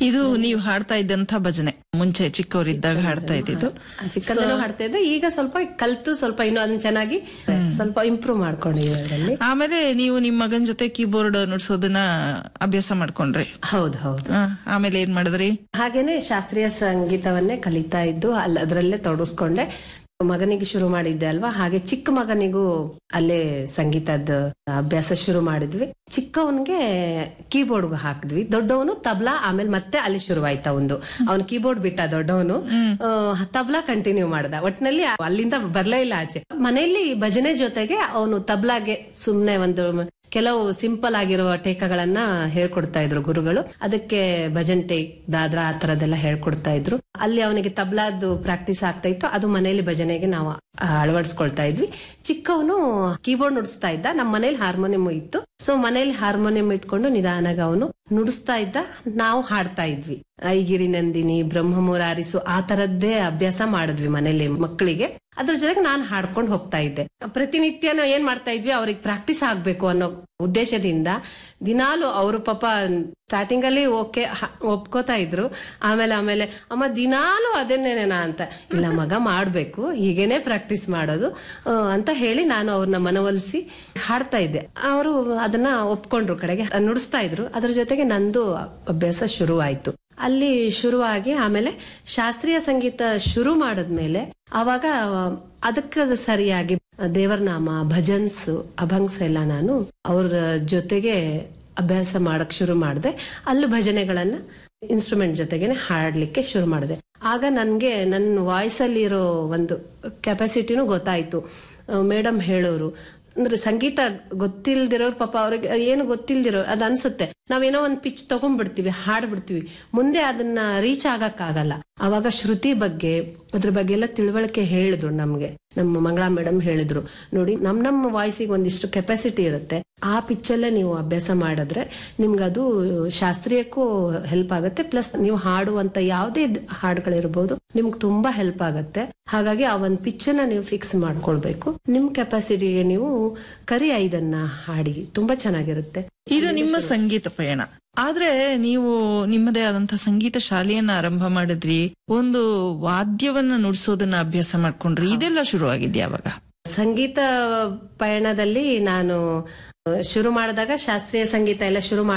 ಇದು ನೀವು ಹಾಡ್ತಾ ಇದ್ದಂತ ಭಜನೆ ಮುಂಚೆ ಚಿಕ್ಕವರಿದ್ದಾಗ ಹಾಡ್ತಾ ಇದ್ದಿದ್ದು ಚಿಕ್ಕಂದಲ್ಲೂ ಹಾಡ್ತಾ ಇದ್ದೆ ಈಗ ಸ್ವಲ್ಪ ಕಲ್ತು ಸ್ವಲ್ಪ ಇನ್ನೂ ಅದನ್ನ ಚೆನ್ನಾಗಿ ಸ್ವಲ್ಪ ಇಂಪ್ರೂವ್ ಮಾಡ್ಕೊಂಡಿದ್ದೀವಿ ಅದರಲ್ಲಿ ಆಮೇಲೆ ನೀವು ನಿಮ್ ಮಗನ್ ಜೊತೆ ಕೀಬೋರ್ಡ್ ನುಡ್ಸೋದನ್ನ ಅಭ್ಯಾಸ ಮಾಡ್ಕೊಂಡ್ರಿ ಹೌದು ಹೌದು ಆ, ಆಮೇಲೆ ಏನ್ ಮಾಡಿದ್ರಿ ಹಾಗೇನೆ ಶಾಸ್ತ್ರೀಯ ಸಂಗೀತವನ್ನೇ ಕಲಿತಾ ಇದ್ದು ಅಲ್ಲಿ ಅದರಲ್ಲೇ ತೊಡಗಿಸ್ಕೊಂಡೆ ಮಗನಿಗೆ ಶುರು ಮಾಡಿದ್ದೆ ಅಲ್ವಾ ಹಾಗೆ ಚಿಕ್ಕ ಮಗನಿಗೂ ಅಲ್ಲೇ ಸಂಗೀತದ ಅಭ್ಯಾಸ ಶುರು ಮಾಡಿದ್ವಿ ಚಿಕ್ಕವನ್ಗೆ ಕೀಬೋರ್ಡ್ ಹಾಕಿದ್ವಿ ದೊಡ್ಡವನು ತಬ್ಲಾ ಆಮೇಲೆ ಮತ್ತೆ ಅಲ್ಲಿ ಶುರುವಾಯ್ತಾ ಒಂದು ಅವನು ಕೀಬೋರ್ಡ್ ಬಿಟ್ಟ ದೊಡ್ಡವನು ತಬ್ಲಾ ಕಂಟಿನ್ಯೂ ಮಾಡ್ದ ಒಟ್ನಲ್ಲಿ ಅಲ್ಲಿಂದ ಬರ್ಲೇ ಇಲ್ಲ ಆಚೆ ಮನೆಯಲ್ಲಿ ಭಜನೆ ಜೊತೆಗೆ ಅವನು ತಬ್ಲಾಗೆ ಸುಮ್ನೆ ಒಂದು ಕೆಲವು ಸಿಂಪಲ್ ಆಗಿರುವ ಟೇಕಗಳನ್ನ ಹೇಳ್ಕೊಡ್ತಾ ಇದ್ರು ಗುರುಗಳು ಅದಕ್ಕೆ ಭಜನ್ ಟೇಕ್ ದಾದ್ರಾ ಆ ತರದೆಲ್ಲ ಹೇಳ್ಕೊಡ್ತಾ ಇದ್ರು ಅಲ್ಲಿ ಅವನಿಗೆ ತಬ್ಲಾದ್ದು ಪ್ರಾಕ್ಟೀಸ್ ಆಗ್ತಾ ಇತ್ತು ಅದು ಮನೆಯಲ್ಲಿ ಭಜನೆಗೆ ನಾವು ಅಳವಡಿಸ್ಕೊಳ್ತಾ ಇದ್ವಿ ಚಿಕ್ಕವನು ಕೀಬೋರ್ಡ್ ನುಡಿಸ್ತಾ ಇದ್ದ ನಮ್ಮ ಮನೇಲಿ ಹಾರ್ಮೋನಿಯಂ ಇತ್ತು ಸೊ ಮನೇಲಿ ಹಾರ್ಮೋನಿಯಂ ಇಟ್ಕೊಂಡು ನಿಧಾನಾಗ ಅವನು ನುಡಿಸ್ತಾ ಇದ್ದ ನಾವು ಹಾಡ್ತಾ ಇದ್ವಿ ಐಗಿರಿ ನಂದಿನಿ ಬ್ರಹ್ಮ ಮುರಾರಿಸು ಆ ತರದ್ದೇ ಅಭ್ಯಾಸ ಮಾಡಿದ್ವಿ ಮನೇಲಿ ಮಕ್ಕಳಿಗೆ ಅದ್ರ ಜೊತೆಗೆ ನಾನು ಹಾಡ್ಕೊಂಡು ಹೋಗ್ತಾ ಇದ್ದೆ ಪ್ರತಿನಿತ್ಯನ ಏನ್ ಮಾಡ್ತಾ ಇದ್ವಿ ಅವ್ರಿಗೆ ಪ್ರಾಕ್ಟೀಸ್ ಆಗ್ಬೇಕು ಅನ್ನೋ ಉದ್ದೇಶದಿಂದ ದಿನಾಲು ಅವರು ಪಾಪ ಸ್ಟಾರ್ಟಿಂಗ್ ಅಲ್ಲಿ ಓಕೆ ಒಪ್ಕೋತಾ ಇದ್ರು ಆಮೇಲೆ ಆಮೇಲೆ ಅಮ್ಮ ದಿನಾಲು ಅದನ್ನೇನೇನಾ ಅಂತ ಇಲ್ಲ ಮಗ ಮಾಡ್ಬೇಕು ಹೀಗೇನೆ ಪ್ರಾಕ್ಟೀಸ್ ಮಾಡೋದು ಆ, ಅಂತ ಹೇಳಿ ನಾನು ಅವ್ರನ್ನ ಮನವೊಲಿಸಿ ಹಾಡ್ತಾ ಇದ್ದೆ ಅವರು ಅದನ್ನ ಒಪ್ಕೊಂಡ್ರು ಕಡೆಗೆ ನುಡಿಸ್ತಾ ಇದ್ರು ಅದ್ರ ಜೊತೆಗೆ ನಂದು ಅಭ್ಯಾಸ ಶುರು ಆಯ್ತು ಅಲ್ಲಿ ಶುರುವಾಗಿ ಆಮೇಲೆ ಶಾಸ್ತ್ರೀಯ ಸಂಗೀತ ಶುರು ಮಾಡಿದ್ಮೇಲೆ ಅವಾಗ ಅದಕ್ಕೆ ಸರಿಯಾಗಿ ದೇವರನಾಮ ಭಜನ್ಸ್ ಅಭಂಗ್ಸ್ ಎಲ್ಲ ನಾನು ಅವ್ರ ಜೊತೆಗೆ ಅಭ್ಯಾಸ ಮಾಡಕ್ ಶುರು ಮಾಡಿದೆ ಅಲ್ಲೂ ಭಜನೆಗಳನ್ನ ಇನ್ಸ್ಟ್ರೂಮೆಂಟ್ ಜೊತೆಗೇನೆ ಹಾಡ್ಲಿಕ್ಕೆ ಶುರು ಮಾಡಿದೆ ಆಗ ನನ್ಗೆ ನನ್ನ ವಾಯ್ಸ್ ಅಲ್ಲಿ ಇರೋ ಒಂದು ಕೆಪಾಸಿಟಿನೂ ಗೊತ್ತಾಯ್ತು ಮೇಡಮ್ ಹೇಳೋರು ಅಂದ್ರೆ ಸಂಗೀತ ಗೊತ್ತಿಲ್ದಿರೋರು ಪಾಪ ಅವ್ರಿಗೆ ಏನು ಗೊತ್ತಿಲ್ದಿರೋರು ಅದ್ ಅನ್ಸುತ್ತೆ ನಾವೇನೋ ಒಂದ್ ಪಿಚ್ ತಗೊಂಡ್ಬಿಡ್ತೀವಿ ಹಾಡ್ಬಿಡ್ತೀವಿ ಮುಂದೆ ಅದನ್ನ ರೀಚ್ ಆಗಕ್ ಆಗಲ್ಲ ಅವಾಗ ಶ್ರುತಿ ಬಗ್ಗೆ ಅದ್ರ ಬಗ್ಗೆ ಎಲ್ಲ ತಿಳುವಳಿಕೆ ಹೇಳಿದ್ರು ನಮ್ಗೆ ನಮ್ಮ ಮಂಗಳಾ ಮೇಡಮ್ ಹೇಳಿದ್ರು ನೋಡಿ ನಮ್ ನಮ್ಮ ವಾಯ್ಸಿಗೆ ಒಂದಿಷ್ಟು ಕೆಪಾಸಿಟಿ ಇರುತ್ತೆ ಆ ಪಿಚ್ಚಲ್ಲೇ ನೀವು ಅಭ್ಯಾಸ ಮಾಡಿದ್ರೆ ನಿಮ್ಗೆ ಅದು ಶಾಸ್ತ್ರೀಯಕ್ಕೂ ಹೆಲ್ಪ್ ಆಗುತ್ತೆ ಪ್ಲಸ್ ನೀವು ಹಾಡುವಂತ ಯಾವುದೇ ಹಾಡುಗಳಿರ್ಬೋದು ನಿಮ್ಗೆ ತುಂಬಾ ಹೆಲ್ಪ್ ಆಗುತ್ತೆ ಹಾಗಾಗಿ ಆ ಒಂದು ಪಿಚ್ಚನ್ನ ನೀವು ಫಿಕ್ಸ್ ಮಾಡ್ಕೊಳ್ಬೇಕು ನಿಮ್ ಕೆಪಾಸಿಟಿಗೆ ನೀವು ಕರಿ ಐದನ್ನ ಹಾಡಿ ತುಂಬಾ ಚೆನ್ನಾಗಿರುತ್ತೆ ಇದು ನಿಮ್ಮ ಸಂಗೀತ ಪಯಣ ಆದ್ರೆ ನೀವು ನಿಮ್ಮದೇ ಆದಂತ ಸಂಗೀತ ಶಾಲೆಯನ್ನ ಆರಂಭ ಮಾಡಿದ್ರಿ ಒಂದು ವಾದ್ಯವನ್ನ ನುಡಿಸೋದನ್ನ ಅಭ್ಯಾಸ ಮಾಡ್ಕೊಂಡ್ರಿ ಇದೆಲ್ಲ ಶುರು ಆಗಿದ್ಯಾ ಅವಾಗ ಸಂಗೀತ ಪಯಣದಲ್ಲಿ ನಾನು ಶುರು ಮಾಡಿದಾಗ ಶಾಸ್ತ್ರೀಯ ಸಂಗೀತ ಎಲ್ಲ ಶುರು